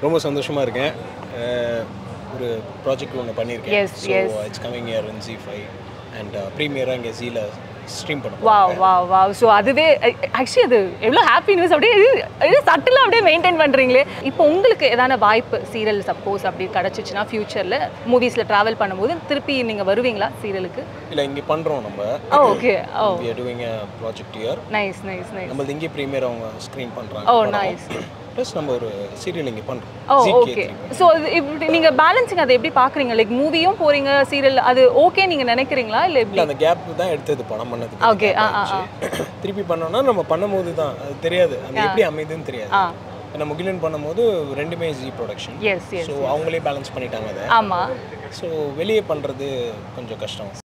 ரொம்ப சந்தோஷமாக இருக்கேன் அஹ், ஒரு ப்ராஜெக்ட் ஒன்று பண்ணியிருக்கேன் Yes, so yes. It's coming year in Zee five and ப்ரீமியராக இங்கே ஜீல ஸ்ட்ரீம் பண்ண வா வா வா ஸோ அதுவே ஆக்சுவலி அது எவ்வளோ ஹாப்பி நியூஸ் அப்படியே இது சட்டிலாக அப்படியே மெயின்டைன் பண்ணுறீங்களே இப்போ உங்களுக்கு ஏதான வாய்ப்பு சீரியல் சப்போஸ் அப்படி கிடச்சிச்சுன்னா ஃப்யூச்சரில் மூவிஸில் ட்ராவல் பண்ணும்போது திருப்பி நீங்கள் வருவீங்களா சீரியலுக்கு இல்லை இங்கே பண்ணுறோம் நம்ம oh okay oh we are doing project year nice nice nice நம்மளது இங்கே ப்ரீமியர் அவங்க ஸ்க்ரீன் ஓ பண்ணுறாங்க நைஸ் ப்ளஸ் நம்ம ஒரு சீரியல் இங்கே ஓ பண்ணுறோம் ஓகே ஸோ இப்படி நீங்கள் பேலன்சிங் அதை எப்படி பார்க்குறீங்க லைக் மூவியும் போகிறீங்க சீரியல் அது ஓகே நீங்கள் நினைக்கிறீங்களா இல்லை எப்படி இல்லை அந்த கேப் தான் எடுத்தது படம் பண்ணதுக்கு Okay, gap ஆ, ஆ, ஆயிடுச்சு. திருப்பி பண்ணோம்னா நம்ம பண்ணும்போது தான் அது தெரியாது அது எப்படி அமையுதுன்னு தெரியாது ஆ நம்ம முகிலன் பண்ணும்போது ரெண்டுமே Zee production yes yes so அவங்களே பேலன்ஸ் பண்ணிட்டாங்க அதை ஆமாம் ஸோ வெளியே பண்ணுறது கொஞ்சம் கஷ்டம்